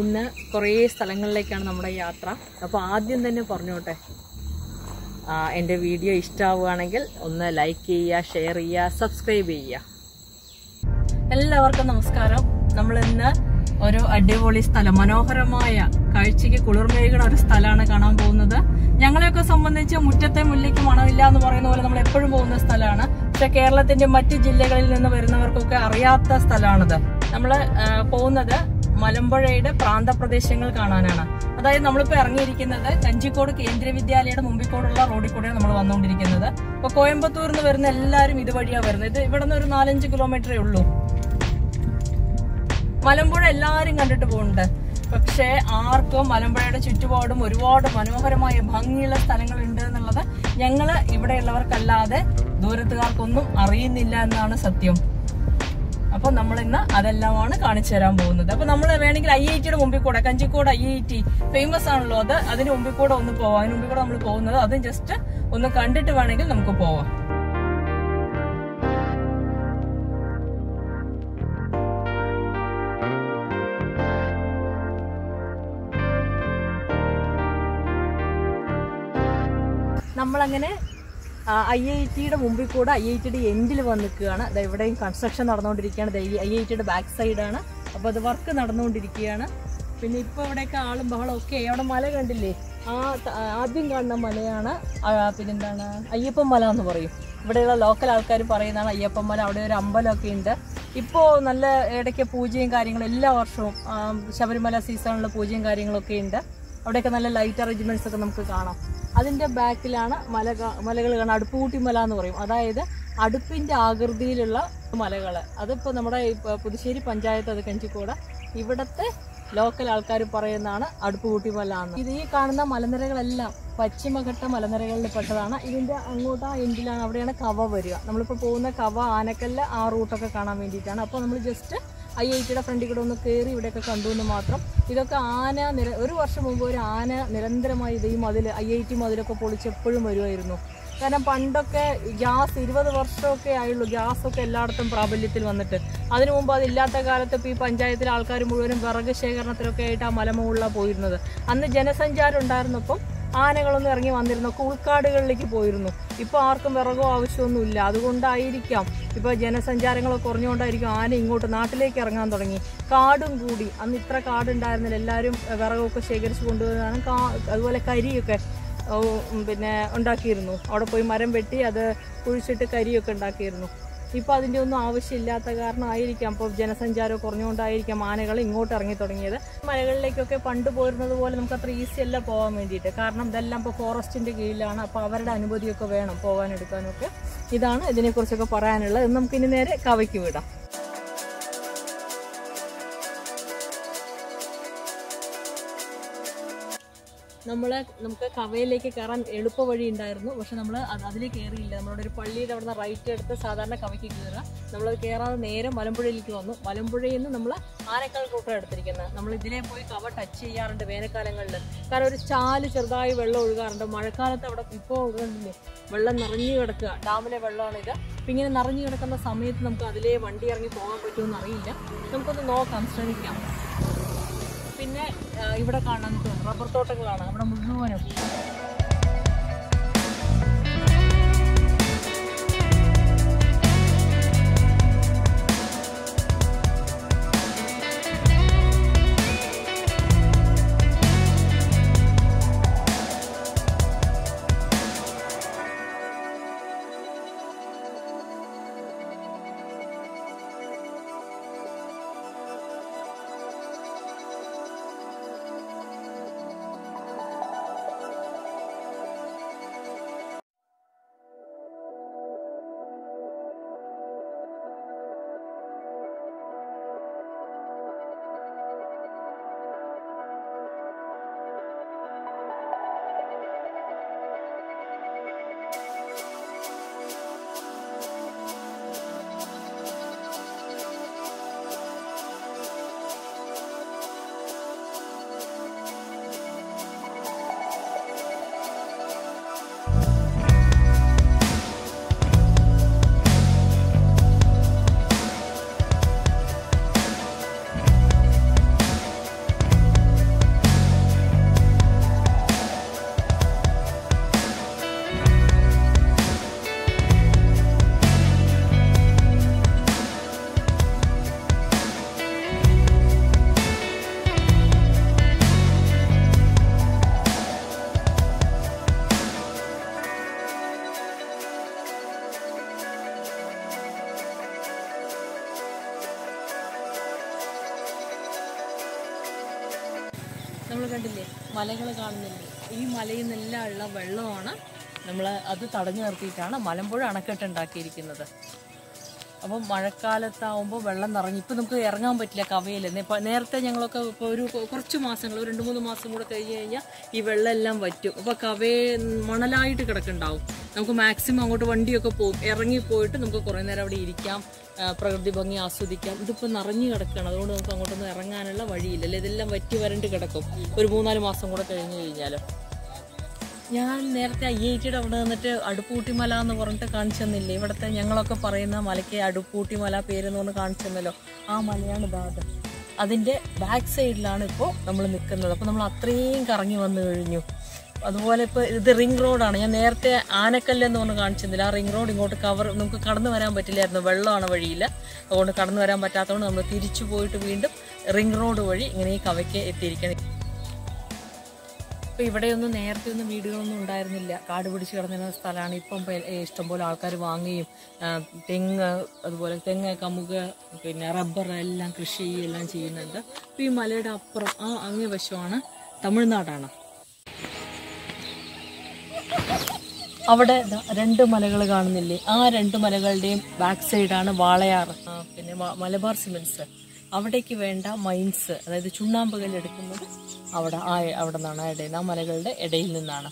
ഇന്ന് കുറേ സ്ഥലങ്ങളിലേക്കാണ് നമ്മുടെ യാത്ര അപ്പോൾ ആദ്യം തന്നെ പറഞ്ഞോട്ടെ ആ, എൻ്റെ വീഡിയോ ഇഷ്ടമാവുകയാണെങ്കിൽ ഒന്ന് ലൈക്ക് ചെയ്യുക ഷെയർ ചെയ്യുക സബ്സ്ക്രൈബ് ചെയ്യുക എല്ലാവർക്കും നമസ്കാരം നമ്മൾ ഇന്ന് ഒരു അടിപൊളി സ്ഥലം മനോഹരമായ കാഴ്ചയ്ക്ക് കുളിർമേകുന്ന ഒരു സ്ഥലമാണ് കാണാൻ പോകുന്നത് ഞങ്ങളെയൊക്കെ സംബന്ധിച്ച് മുറ്റത്തെ മുല്ലയ്ക്ക് മണമില്ല എന്ന് പറയുന്ന പോലെ നമ്മൾ എപ്പോഴും പോകുന്ന സ്ഥലമാണ് പക്ഷെ കേരളത്തിന്റെ മറ്റ് ജില്ലകളിൽ നിന്ന് വരുന്നവർക്കൊക്കെ അറിയാത്ത സ്ഥലമാണിത് നമ്മൾ പോകുന്നത് മലമ്പുഴയുടെ പ്രാന്തപ്രദേശങ്ങൾ കാണാനാണ് അതായത് നമ്മളിപ്പോൾ ഇറങ്ങിയിരിക്കുന്നത് കഞ്ചിക്കോട് കേന്ദ്രീയ വിദ്യാലയയുടെ മുമ്പിൽ കൂടെയുള്ള റോഡിൽ കൂടെയാണ് നമ്മൾ വന്നുകൊണ്ടിരിക്കുന്നത് ഇപ്പൊ കോയമ്പത്തൂരിൽ നിന്ന് വരുന്ന എല്ലാവരും ഇതുവഴിയാണ് വരുന്നത് ഇത് ഇവിടെ നിന്ന് ഒരു നാലഞ്ച് കിലോമീറ്ററേ ഉള്ളൂ മലമ്പുഴ എല്ലാവരും കണ്ടിട്ട് പോകുന്നുണ്ട് പക്ഷേ ആർക്കും മലമ്പുഴയുടെ ചുറ്റുപാടും ഒരുപാട് മനോഹരമായ ഭംഗിയുള്ള സ്ഥലങ്ങളുണ്ട് എന്നുള്ളത് ഞങ്ങള് ഇവിടെയുള്ളവർക്കല്ലാതെ ദൂരത്തുകാർക്കൊന്നും അറിയുന്നില്ല എന്നാണ് സത്യം അപ്പൊ നമ്മൾ ഇന്ന് അതെല്ലാമാണ് കാണിച്ചു തരാൻ പോകുന്നത് അപ്പൊ നമ്മൾ വേണമെങ്കിൽ ഐ ഐ ടിയുടെ മുമ്പിൽ കൂടെ Kanjikode I I T famous ആണല്ലോ അത് അതിന് മുമ്പിൽ കൂടെ ഒന്ന് പോവാം അതിന് മുമ്പിൽ കൂടെ നമ്മൾ പോകുന്നത് അതും ജസ്റ്റ് ഒന്ന് കണ്ടിട്ട് വേണമെങ്കിൽ നമുക്ക് പോവാം നമ്മളങ്ങനെ ഐ ഐ ടിയുടെ മുമ്പിൽ കൂടെ ഐ ഐ ടിയുടെ എൻഡിൽ വന്ന് നിൽക്കുകയാണ് അത് എവിടെയും കൺസ്ട്രക്ഷൻ നടന്നുകൊണ്ടിരിക്കുകയാണ് ഐ ഐ ടിയുടെ ബാക്ക് സൈഡാണ് അപ്പോൾ അത് വർക്ക് നടന്നുകൊണ്ടിരിക്കുകയാണ് പിന്നെ ഇപ്പോൾ ഇവിടെയൊക്കെ ആളും ബഹളം ഒക്കെ അവിടെ മല കണ്ടില്ലേ ആ ത- ആദ്യം കാണുന്ന മലയാണ് ആ, പിന്നെന്താണ് അയ്യപ്പൻ മല എന്ന് പറയും ഇവിടെയുള്ള ലോക്കൽ ആൾക്കാർ പറയുന്നതാണ് അയ്യപ്പൻ മല അവിടെ ഒരു അമ്പലമൊക്കെ ഉണ്ട് ഇപ്പോൾ നല്ല ഇടയ്ക്ക് പൂജയും കാര്യങ്ങളും എല്ലാ വർഷവും ആ, ശബരിമല സീസണിൽ പൂജയും കാര്യങ്ങളൊക്കെ ഉണ്ട് അവിടെയൊക്കെ നല്ല ലൈറ്റ് അറേഞ്ച്മെന്റ്സ് ഒക്കെ നമുക്ക് കാണാം അതിന്റെ ബാക്കിലാണ് മല മലകൾ കാണാം അടുപ്പുകൂട്ടി മല എന്ന് പറയും അതായത് അടുപ്പിന്റെ ആകൃതിയിലുള്ള മലകൾ അതിപ്പോൾ നമ്മുടെ ഈ പ- പുതുശ്ശേരി പഞ്ചായത്ത് അത് കഞ്ചിക്കോട് ഇവിടത്തെ ലോക്കൽ ആൾക്കാർ പറയുന്നതാണ് അടുപ്പുകൂട്ടി മല എന്ന് ഇത് ഈ കാണുന്ന മലനിരകളെല്ലാം പശ്ചിമഘട്ട മലനിരകളിൽ പെട്ടതാണ് ഇതിന്റെ അങ്ങോട്ട് ആ എൻഡിലാണ് അവിടെയാണ് കവ വരിക നമ്മളിപ്പോൾ പോകുന്ന കവ ആനക്കല്ല് ആ റൂട്ടൊക്കെ കാണാൻ വേണ്ടിയിട്ടാണ് അപ്പോൾ നമ്മൾ ജസ്റ്റ് ഐ ഐ ടിയുടെ ഫ്രണ്ടിൽ കൂടെ ഒന്ന് കയറി ഇവിടെയൊക്കെ കണ്ടു എന്ന് മാത്രം ഇതൊക്കെ ആന നിര ഒരു വർഷം മുമ്പ് ഒരു ആന നിരന്തരമായി ഇത് ഈ മതിൽ ഐ ഐ ടി മതിലൊക്കെ പൊളിച്ച് എപ്പോഴും വരുമായിരുന്നു കാരണം പണ്ടൊക്കെ ഗ്യാസ് ഇരുപത് വർഷമൊക്കെ ആയുള്ളൂ ഗ്യാസൊക്കെ എല്ലായിടത്തും പ്രാബല്യത്തിൽ വന്നിട്ട് അതിനു മുമ്പ് അതില്ലാത്ത കാലത്ത് ഇപ്പോൾ ഈ പഞ്ചായത്തിലെ ആൾക്കാർ മുഴുവനും വിറക് ശേഖരണത്തിലൊക്കെ ആയിട്ട് ആ മലമുകളിലാണ് പോയിരുന്നത് അന്ന് ജനസഞ്ചാരം ഉണ്ടായിരുന്നപ്പം ആനകളൊന്നും ഇറങ്ങി വന്നിരുന്നൊക്കെ ഉൾക്കാടുകളിലേക്ക് പോയിരുന്നു ഇപ്പോൾ ആർക്കും വിറകോ ആവശ്യമൊന്നുമില്ല അതുകൊണ്ടായിരിക്കാം ഇപ്പോൾ ജനസഞ്ചാരങ്ങളൊക്കെ കുറഞ്ഞുകൊണ്ടായിരിക്കും ആന ഇങ്ങോട്ട് നാട്ടിലേക്ക് ഇറങ്ങാൻ തുടങ്ങി കാടും കൂടി അന്ന് ഇത്ര കാടുണ്ടായിരുന്നില്ല എല്ലാവരും വിറകൊക്കെ ശേഖരിച്ച് കൊണ്ടുവന്നതാണ് കാ അതുപോലെ കരിയൊക്കെ ഓ, ഉം, പിന്നെ ഉണ്ടാക്കിയിരുന്നു അവിടെ പോയി മരം വെട്ടി അത് കുഴിച്ചിട്ട് കരിയൊക്കെ ഉണ്ടാക്കിയിരുന്നു ഇപ്പോൾ അതിൻ്റെ ഒന്നും ആവശ്യമില്ലാത്ത കാരണമായിരിക്കാം ഇപ്പോൾ ജനസഞ്ചാരം കുറഞ്ഞുകൊണ്ടായിരിക്കാം ആനകൾ ഇങ്ങോട്ട് ഇറങ്ങി തുടങ്ങിയത് മലകളിലേക്കൊക്കെ പണ്ട് പോരുന്നത് പോലെ നമുക്ക് അത്ര ഈസി അല്ല പോകാൻ വേണ്ടിയിട്ട് കാരണം ഇതെല്ലാം ഇപ്പോൾ ഫോറസ്റ്റിൻ്റെ കീഴിലാണ് അപ്പോൾ അവരുടെ അനുമതിയൊക്കെ വേണം പോകാൻ എടുക്കാനൊക്കെ ഇതാണ് ഇതിനെക്കുറിച്ചൊക്കെ പറയാനുള്ളത് ഇത് നമുക്ക് ഇനി നേരെ കവയ്ക്ക് വിടാം നമ്മൾ നമുക്ക് കവയിലേക്ക് കയറാൻ എളുപ്പ വഴി ഉണ്ടായിരുന്നു പക്ഷെ നമ്മൾ അതിലേക്ക് കയറിയില്ല നമ്മളവിടെ ഒരു പള്ളിയുടെ അവിടെ നിന്ന് റൈറ്റ് എടുത്ത് സാധാരണ കവയ്ക്ക് കയറുക നമ്മളത് കയറാതെ നേരെ മലമ്പുഴയിലേക്ക് വന്നു മലമ്പുഴയിൽ നിന്ന് നമ്മൾ ആനക്കാൽ റൂട്ടാണ് എടുത്തിരിക്കുന്നത് നമ്മൾ ഇതിലെ പോയി കവ ടച്ച് ചെയ്യാറുണ്ട് വേനൽക്കാലങ്ങളിൽ കാരണം ഒരു ചാല് ചെറുതായി വെള്ളം ഒഴുകാറുണ്ട് മഴക്കാലത്ത് അവിടെ ഇപ്പോൾ കണ്ടില്ലേ വെള്ളം നിറഞ്ഞു കിടക്കുക ഡാമിലെ വെള്ളമാണ് ഇത് അപ്പം ഇങ്ങനെ നിറഞ്ഞു കിടക്കുന്ന സമയത്ത് നമുക്ക് അതിലേ വണ്ടി ഇറങ്ങി പോകാൻ പറ്റുമെന്ന് അറിയില്ല നമുക്കൊന്ന് നോക്കാം ശ്രമിക്കാം പിന്നെ ആ, ഇവിടെ കാണാൻ റബ്ബർ തോട്ടങ്ങളാണ് അവിടെ മുഴുവനും കണ്ടില്ലേ മലകൾ കാണുന്നില്ലേ ഈ മലയിൽ നിന്നെല്ലാം ഉള്ള വെള്ളമാണ് നമ്മൾ അത് തടഞ്ഞു നിർത്തിയിട്ടാണ് മലമ്പുഴ അണക്കെട്ട് ഉണ്ടാക്കിയിരിക്കുന്നത് അപ്പം മഴക്കാലത്താവുമ്പോൾ വെള്ളം നിറഞ്ഞ് ഇപ്പം നമുക്ക് ഇറങ്ങാൻ പറ്റില്ല കവയിൽ നേരത്തെ ഞങ്ങളൊക്കെ ഇപ്പോൾ ഒരു കൊ- കുറച്ച് മാസങ്ങൾ ഒരു രണ്ട് മൂന്ന് മാസം കൂടെ കഴിഞ്ഞ് കഴിഞ്ഞാൽ ഈ വെള്ളം എല്ലാം വറ്റും അപ്പോൾ കവയെ മണലായിട്ട് കിടക്കുന്നുണ്ടാവും നമുക്ക് മാക്സിമം അങ്ങോട്ട് വണ്ടിയൊക്കെ പോകും ഇറങ്ങി പോയിട്ട് നമുക്ക് കുറേ നേരം അവിടെ ഇരിക്കാം ആ, പ്രകൃതി ഭംഗി ആസ്വദിക്കാം ഇതിപ്പോൾ നിറഞ്ഞു കിടക്കുകയാണ് അതുകൊണ്ട് നമുക്ക് അങ്ങോട്ടൊന്നും ഇറങ്ങാനുള്ള വഴിയില്ല അല്ലേ ഇതെല്ലാം വറ്റി വരണ്ട് കിടക്കും ഒരു മൂന്നാല് മാസം കൂടെ കഴിഞ്ഞ് കഴിഞ്ഞാൽ ഞാൻ നേരത്തെ ഐ ഐ ടിയുടെ അവിടെ നിന്നിട്ട് അടുപ്പൂട്ടിമല എന്ന് പറഞ്ഞിട്ട് കാണിച്ചു തന്നില്ലേ ഇവിടുത്തെ ഞങ്ങളൊക്കെ പറയുന്ന മലയ്ക്ക് അടുപ്പൂട്ടിമല പേരെന്ന് പറഞ്ഞ് കാണിച്ചു തന്നല്ലോ ആ മലയാണ് ഇതാത് അതിൻ്റെ ബാക്ക് സൈഡിലാണ് ഇപ്പോൾ നമ്മൾ നിൽക്കുന്നത് അപ്പോൾ നമ്മൾ അത്രയും കറങ്ങി വന്നു കഴിഞ്ഞു അതുപോലെ ഇപ്പോൾ ഇത് റിംഗ് റോഡാണ് ഞാൻ നേരത്തെ ആനക്കല്ല് എന്ന് പറഞ്ഞ് കാണിച്ചിരുന്നില്ല ആ റിംഗ് റോഡ് ഇങ്ങോട്ട് കവർ നമുക്ക് കടന്നു വരാൻ പറ്റില്ലായിരുന്നു വെള്ളമാണ് വഴിയില്ല അതുകൊണ്ട് കടന്നു വരാൻ പറ്റാത്തതുകൊണ്ട് നമ്മൾ തിരിച്ചു പോയിട്ട് വീണ്ടും റിംഗ് റോഡ് വഴി ഇങ്ങനെ ഈ കവയ്ക്ക് എത്തിയിരിക്കണം ഇപ്പൊ ഇവിടെയൊന്നും നേരത്തെ ഒന്നും വീടുകളൊന്നും ഉണ്ടായിരുന്നില്ല കാട് പിടിച്ച് കിടന്നിരുന്ന സ്ഥലമാണ് ഇപ്പം പെ- ഏ, ഇഷ്ടംപോലെ ആൾക്കാർ വാങ്ങുകയും ആ, തെങ്ങ് അതുപോലെ തെങ്ങ് കമുക് പിന്നെ റബ്ബർ എല്ലാം കൃഷി ചെയ്യുകയെല്ലാം ചെയ്യുന്നുണ്ട് ഇപ്പൊ ഈ മലയുടെ അപ്പുറം ആ അങ്ങേ വശമാണ് തമിഴ്നാടാണ് അവിടെ ദാ രണ്ട് മലകൾ കാണുന്നില്ലേ ആ രണ്ട് മലകളുടെയും ബാക്ക് സൈഡാണ് വാളയാർ ആ, പിന്നെ മ- മലബാർ സിമെന്റ്സ് അവിടേക്ക് വേണ്ട മൈൻസ് അതായത് ചുണ്ണാമ്പുകൾ എടുക്കുന്നത് അവിടെ ആ അവിടെ നിന്നാണ് ആ ഇടയിൽ ആ മലകളുടെ ഇടയിൽ നിന്നാണ്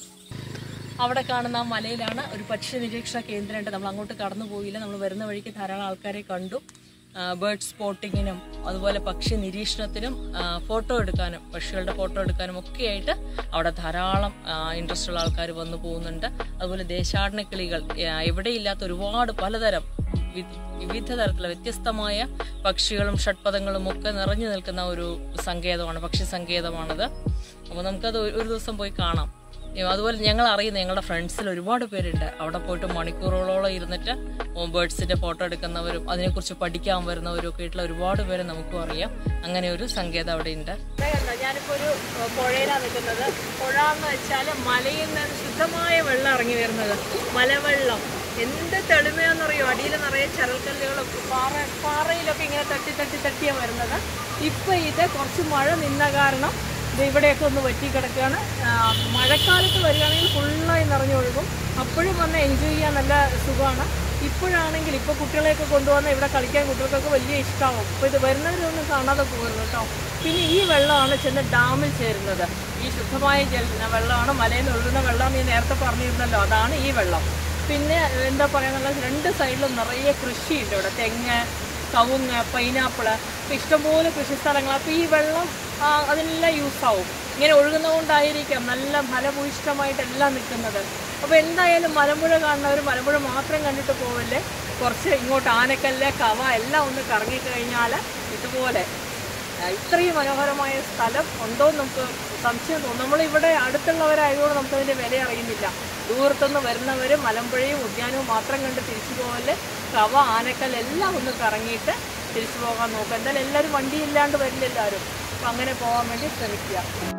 അവിടെ കാണുന്ന ആ മലയിലാണ് ഒരു പക്ഷി നിരീക്ഷണ കേന്ദ്രമുണ്ട് നമ്മൾ അങ്ങോട്ട് കടന്നു പോയില്ല നമ്മൾ വരുന്ന വഴിക്ക് ധാരാളം ആൾക്കാരെ കണ്ടു ബേർഡ് സ്പോട്ടിങ്ങിനും അതുപോലെ പക്ഷി നിരീക്ഷണത്തിനും ആ, ഫോട്ടോ എടുക്കാനും പക്ഷികളുടെ ഫോട്ടോ എടുക്കാനും ഒക്കെ ആയിട്ട് അവിടെ ധാരാളം ഇൻട്രസ്റ്റ് ഉള്ള ആൾക്കാർ വന്നു പോകുന്നുണ്ട് അതുപോലെ ദേശാടന കിളികൾ ആ, എവിടെയില്ലാത്ത ഒരുപാട് പലതരം വി- വിവിധ തരത്തിലുള്ള വ്യത്യസ്തമായ പക്ഷികളും ഷഡ്പദങ്ങളും ഒക്കെ നിറഞ്ഞു നിൽക്കുന്ന ഒരു സങ്കേതമാണ് പക്ഷി സങ്കേതമാണത് അപ്പോൾ നമുക്കത് ഒരു ഒരു ദിവസം പോയി കാണാം ഏ, അതുപോലെ ഞങ്ങൾ അറിയുന്ന ഞങ്ങളുടെ ഫ്രണ്ട്സിൽ ഒരുപാട് പേരുണ്ട് അവിടെ പോയിട്ട് മണിക്കൂറുകളോളം ഇരുന്നിട്ട് ബേർഡ്സിന്റെ ഫോട്ടോ എടുക്കുന്നവരും അതിനെക്കുറിച്ച് പഠിക്കാൻ വരുന്നവരും ഒക്കെ ആയിട്ടുള്ള ഒരുപാട് പേര് നമുക്കും അറിയാം അങ്ങനെ ഒരു സങ്കേതം അവിടെ ഉണ്ട് ഞാനിപ്പോ ഒരു പുഴയിലാണ് നിൽക്കുന്നത് പുഴ എന്ന് വെച്ചാൽ മലയിൽ നിന്ന് ശുദ്ധമായ വെള്ളം ഇറങ്ങി വരുന്നത് മലവെള്ളം എന്ത് തെളിമയാണെന്നറിയോ അടിയിൽ നിറയെ ചരൽക്കല്ലുകളും പാറ പാറയിലൊക്കെ ഇങ്ങനെ തട്ടി തട്ടി തട്ടിയാണ് വരുന്നത് ഇപ്പൊ ഇത് കുറച്ച് മഴ നിന്ന കാരണം ഇത് ഇവിടെയൊക്കെ ഒന്ന് വറ്റി കിടക്കുകയാണ് ആ, മഴക്കാലത്ത് വരികയാണെങ്കിൽ ഫുള്ളായി നിറഞ്ഞൊഴുകും അപ്പോഴും വന്ന് എൻജോയ് ചെയ്യാൻ നല്ല സുഖമാണ് ഇപ്പോഴാണെങ്കിൽ ഇപ്പോൾ കുട്ടികളെയൊക്കെ കൊണ്ടുവന്ന് ഇവിടെ കളിക്കാൻ കുട്ടികൾക്കൊക്കെ വലിയ ഇഷ്ടമാവും അപ്പോൾ ഇത് വരുന്നവരൊന്നും കാണാതെ പോകുന്നു കേട്ടോ പിന്നെ ഈ വെള്ളമാണ് ചെന്ന് ഡാമിൽ ചേരുന്നത് ഈ ശുദ്ധമായ ജല വെള്ളമാണ് മലയിൽ നിന്ന് ഒഴുകുന്ന വെള്ളം നീ നേരത്തെ പറഞ്ഞിരുന്നല്ലോ അതാണ് ഈ വെള്ളം പിന്നെ എന്താ പറയുക രണ്ട് സൈഡിലും നിറയെ കൃഷിയുണ്ട് ഇവിടെ തെങ്ങ് കവുങ്ങ് പൈനാപ്പിള് ഇപ്പം ഇഷ്ടംപോലെ കൃഷി സ്ഥലങ്ങൾ അപ്പോൾ ഈ വെള്ളം ആ, അതിനെല്ലാം യൂസ് ആവും ഇങ്ങനെ ഒഴുകുന്നതുകൊണ്ടായിരിക്കാം നല്ല ഫലഭൂയിഷ്ടമായിട്ടെല്ലാം നിൽക്കുന്നത് അപ്പോൾ എന്തായാലും മലമ്പുഴ കാണുന്നവർ മലമ്പുഴ മാത്രം കണ്ടിട്ട് പോവില്ലേ കുറച്ച് ഇങ്ങോട്ട് ആനക്കല്ല് കവ എല്ലാം ഒന്ന് കറങ്ങിക്കഴിഞ്ഞാൽ ഇതുപോലെ ആ, ഇത്രയും മനോഹരമായ സ്ഥലം ഉണ്ടോ എന്ന് നമുക്ക് സംശയം തോന്നും നമ്മളിവിടെ അടുത്തുള്ളവരായതുകൊണ്ട് നമുക്കതിൻ്റെ വില അറിയുന്നില്ല ദൂരത്തുനിന്ന് വരുന്നവർ മലമ്പുഴയും ഉദ്യാനവും മാത്രം കണ്ട് തിരിച്ചു പോകല് കവ ആനക്കൽ എല്ലാം ഒന്ന് കറങ്ങിയിട്ട് തിരിച്ചു പോകാൻ നോക്കുക എന്തായാലും എല്ലാവരും വണ്ടി ഇല്ലാണ്ട് വരില്ല എല്ലാവരും അപ്പം അങ്ങനെ പോകാൻ വേണ്ടി ശ്രമിക്കുക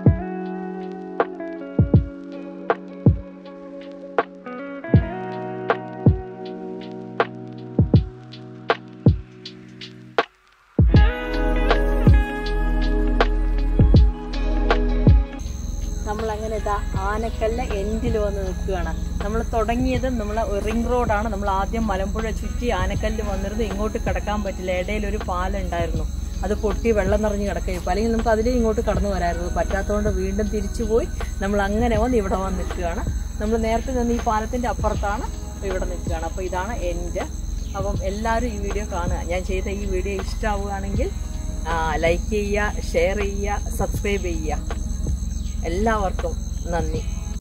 നമ്മളങ്ങനെ ഇതാ ആനക്കല്ല് എൻഡിൽ വന്ന് നിൽക്കുകയാണ് നമ്മൾ തുടങ്ങിയത് നമ്മൾ റിംഗ് റോഡാണ് നമ്മൾ ആദ്യം മലമ്പുഴ ചുറ്റി ആനക്കല്ല് വന്നിരുന്നു ഇങ്ങോട്ട് കിടക്കാൻ പറ്റില്ല ഇടയിൽ ഒരു പാലം ഉണ്ടായിരുന്നു അത് പൊട്ടി വെള്ളം നിറഞ്ഞ് കിടക്കുകയും അല്ലെങ്കിൽ നമുക്ക് അതിലേ ഇങ്ങോട്ട് കടന്നു വരായിരുന്നു പറ്റാത്തതുകൊണ്ട് വീണ്ടും തിരിച്ചു പോയി നമ്മൾ അങ്ങനെ വന്ന് ഇവിടെ വന്ന് നിൽക്കുകയാണ് നമ്മൾ നേരത്തെ നിന്ന് ഈ പാലത്തിന്റെ അപ്പുറത്താണ് ഇവിടെ നിൽക്കുകയാണ് അപ്പോൾ ഇതാണ് എൻ്റെ അപ്പം എല്ലാവരും ഈ വീഡിയോ കാണുക ഞാൻ ചെയ്ത ഈ വീഡിയോ ഇഷ്ടമാവുകയാണെങ്കിൽ ലൈക്ക് ചെയ്യുക ഷെയർ ചെയ്യുക സബ്സ്ക്രൈബ് ചെയ്യുക എല്ലാവർക്കും നന്ദി